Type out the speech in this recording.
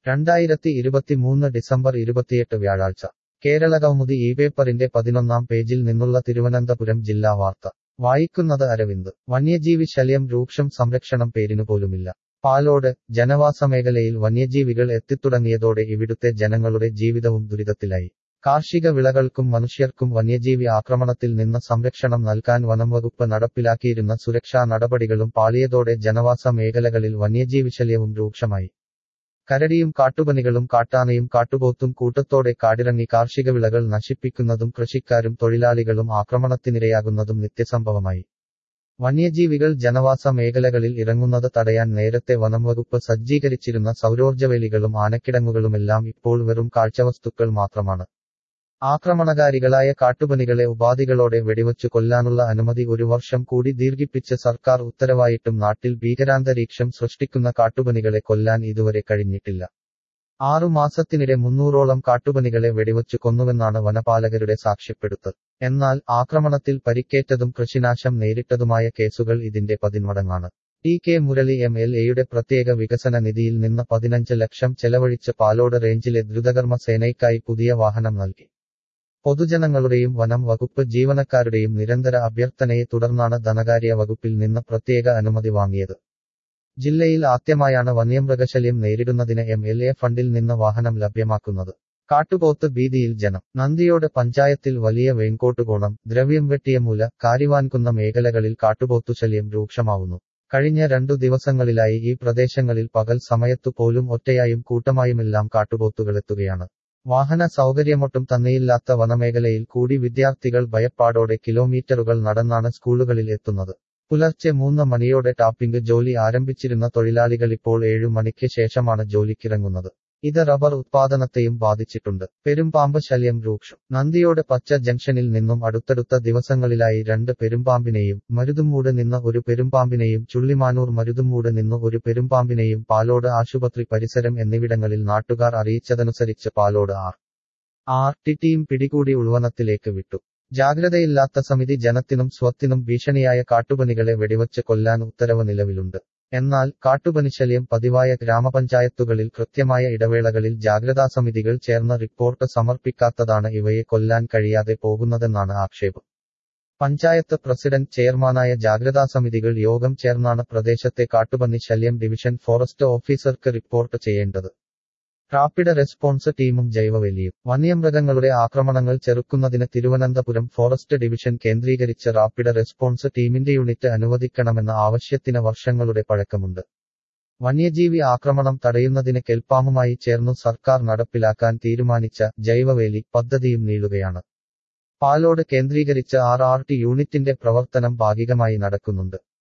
രണ്ടായിരത്തി ഇരുപത്തിമൂന്ന് ഡിസംബർ ഇരുപത്തിയെട്ട് വ്യാഴാഴ്ച കേരളകൗമുദി ഈ പേപ്പറിന്റെ പതിനൊന്നാം പേജിൽ നിന്നുള്ള തിരുവനന്തപുരം ജില്ലാ വാർത്ത വായിക്കുന്നത് അരവിന്ദ് വന്യജീവി ശല്യം രൂക്ഷം സംരക്ഷണം പേരിനു പോലുമില്ല പാലോട് ജനവാസ മേഖലയിൽ വന്യജീവികൾ എത്തിത്തുടങ്ങിയതോടെ ഇവിടുത്തെ ജനങ്ങളുടെ ജീവിതവും ദുരിതത്തിലായി കാർഷിക വിളകൾക്കും മനുഷ്യർക്കും വന്യജീവി ആക്രമണത്തിൽ നിന്ന് സംരക്ഷണം നൽകാൻ വനംവകുപ്പ് നടപ്പിലാക്കിയിരുന്ന സുരക്ഷാ നടപടികളും പാളിയതോടെ ജനവാസ മേഖലകളിൽ വന്യജീവിശല്യവും രൂക്ഷമായി കരടിയും കാട്ടുപനികളും കാട്ടാനയും കാട്ടുപോത്തും കൂട്ടത്തോടെ കാടിറങ്ങി കാർഷിക വിളകൾ നശിപ്പിക്കുന്നതും കൃഷിക്കാരും തൊഴിലാളികളും ആക്രമണത്തിനിരയാകുന്നതും നിത്യസംഭവമായി വന്യജീവികൾ ജനവാസ മേഖലകളിൽ ഇറങ്ങുന്നത് തടയാൻ നേരത്തെ വനംവകുപ്പ് സജ്ജീകരിച്ചിരുന്ന സൗരോർജ്ജവേലികളും ആനക്കിടങ്ങുകളുമെല്ലാം ഇപ്പോൾ വെറും കാഴ്ചവസ്തുക്കൾ മാത്രമാണ് ആക്രമണകാരികളായ കാട്ടുപനികളെ ഉപാധികളോടെ വെടിവച്ചു കൊല്ലാനുള്ള അനുമതി ഒരു വർഷം കൂടി ദീർഘിപ്പിച്ച് സർക്കാർ ഉത്തരവായിട്ടും നാട്ടിൽ ഭീകരാന്തരീക്ഷം സൃഷ്ടിക്കുന്ന കാട്ടുപനികളെ കൊല്ലാൻ ഇതുവരെ കഴിഞ്ഞിട്ടില്ല ആറു മാസത്തിനിടെ മുന്നൂറോളം കാട്ടുപനികളെ വെടിവച്ചു കൊന്നുവെന്നാണ് വനപാലകരുടെ സാക്ഷ്യപ്പെടുത്തൽ എന്നാൽ ആക്രമണത്തിൽ പരിക്കേറ്റതും കൃഷിനാശം നേരിട്ടതുമായ കേസുകൾ ഇതിന്റെ പതിന്മടങ്ങാണ് T K Murali M L എയുടെ പ്രത്യേക വികസന നിധിയിൽ നിന്ന് പതിനഞ്ച് ലക്ഷം ചെലവഴിച്ച് പാലോട് റേഞ്ചിലെ ദ്രുതകർമ്മ സേനയ്ക്കായി പുതിയ വാഹനം നൽകി പൊതുജനങ്ങളുടെയും വനം വകുപ്പ് ജീവനക്കാരുടെയും നിരന്തര അഭ്യർത്ഥനയെ തുടർന്നാണ് ധനകാര്യ വകുപ്പിൽ നിന്ന് പ്രത്യേക അനുമതി വാങ്ങിയത് ജില്ലയിൽ ആദ്യമായാണ് വന്യമൃഗശല്യം നേരിടുന്നതിന് എം എൽ എ ഫണ്ടിൽ നിന്ന് വാഹനം ലഭ്യമാക്കുന്നത് കാട്ടുപോത്ത് ഭീതിയിൽ ജനം നന്ദിയോട് പഞ്ചായത്തിൽ വലിയ വേങ്കോട്ടുകോണം ദ്രവ്യം വെട്ടിയ മൂല കാരിവാൻകുന്ന മേഖലകളിൽ കാട്ടുപോത്തുശല്യം രൂക്ഷമാവുന്നു കഴിഞ്ഞ രണ്ടു ദിവസങ്ങളിലായി ഈ പ്രദേശങ്ങളിൽ പകൽ സമയത്തു പോലും ഒറ്റയായും കൂട്ടമായുമെല്ലാം കാട്ടുപോത്തുകളെത്തുകയാണ് വാഹന സൗകര്യമൊട്ടും തന്നെയില്ലാത്ത വനമേഖലയിൽ കൂടി വിദ്യാർത്ഥികൾ ഭയപ്പാടോടെ കിലോമീറ്ററുകൾ നടന്നാണ് സ്കൂളുകളിൽ എത്തുന്നത് പുലർച്ചെ മൂന്ന് മണിയോടെ ടാപ്പിംഗ് ജോലി ആരംഭിച്ചിരുന്ന തൊഴിലാളികളിപ്പോൾ ഏഴു മണിക്ക് ശേഷമാണ് ജോലിക്കിറങ്ങുന്നത് ഇത് റബ്ബർ ഉത്പാദനത്തെയും ബാധിച്ചിട്ടുണ്ട് പെരുമ്പാമ്പ് ശല്യം രൂക്ഷം നന്ദിയോട് പച്ച ജംഗ്ഷനിൽ നിന്നും അടുത്തടുത്ത ദിവസങ്ങളിലായി രണ്ട് പെരുമ്പാമ്പിനെയും മരുതുമൂട് നിന്ന് ഒരു പെരുമ്പാമ്പിനെയും ചുള്ളിമാനൂർ മരുതുമൂട് നിന്ന് ഒരു പെരുമ്പാമ്പിനെയും പാലോട് ആശുപത്രി പരിസരം എന്നിവിടങ്ങളിൽ നാട്ടുകാർ അറിയിച്ചതനുസരിച്ച് Palode R R T team പിടികൂടി ഉൾവനത്തിലേക്ക് വിട്ടു ജാഗ്രതയില്ലാത്ത സമിതി ജനത്തിനും സ്വത്തിനും ഭീഷണിയായ കാട്ടുപനികളെ വെടിവച്ച് കൊല്ലാൻ ഉത്തരവ് നിലവിലുണ്ട് എന്നാൽ കാട്ടുപനിശല്യം പതിവായ ഗ്രാമപഞ്ചായത്തുകളിൽ കൃത്യമായ ഇടവേളകളിൽ ജാഗ്രതാ സമിതികൾ ചേർന്ന് റിപ്പോർട്ട് സമർപ്പിക്കാത്തതാണ് ഇവയെ കൊല്ലാൻ കഴിയാതെ പോകുന്നതെന്നാണ് ആക്ഷേപം പഞ്ചായത്ത് പ്രസിഡന്റ് ചെയർമാനായ ജാഗ്രതാ സമിതികൾ യോഗം ചേർന്നാണ് പ്രദേശത്തെ കാട്ടുപന്നി ശല്യം ഡിവിഷൻ ഫോറസ്റ്റ് ഓഫീസർക്ക് റിപ്പോർട്ട് ചെയ്യേണ്ടത് റാപ്പിഡ് റെസ്പോൺസ് ടീമും ജൈവവേലിയും വന്യമൃഗങ്ങളുടെ ആക്രമണങ്ങൾ ചെറുക്കുന്നതിന് തിരുവനന്തപുരം ഫോറസ്റ്റ് ഡിവിഷൻ കേന്ദ്രീകരിച്ച് റാപ്പിഡ് റെസ്പോൺസ് ടീമിന്റെ യൂണിറ്റ് അനുവദിക്കണമെന്ന ആവശ്യത്തിന് വർഷങ്ങളുടെ പഴക്കമുണ്ട് വന്യജീവി ആക്രമണം തടയുന്നതിന് കെൽപ്പാമുമായി ചേർന്നു സർക്കാർ നടപ്പിലാക്കാൻ തീരുമാനിച്ച ജൈവവേലി പദ്ധതിയും നീളുകയാണ് പാലോട് കേന്ദ്രീകരിച്ച് ആർ ആർ ടി യൂണിറ്റിന്റെ പ്രവർത്തനം ഭാഗികമായി നടക്കുന്നുണ്ട്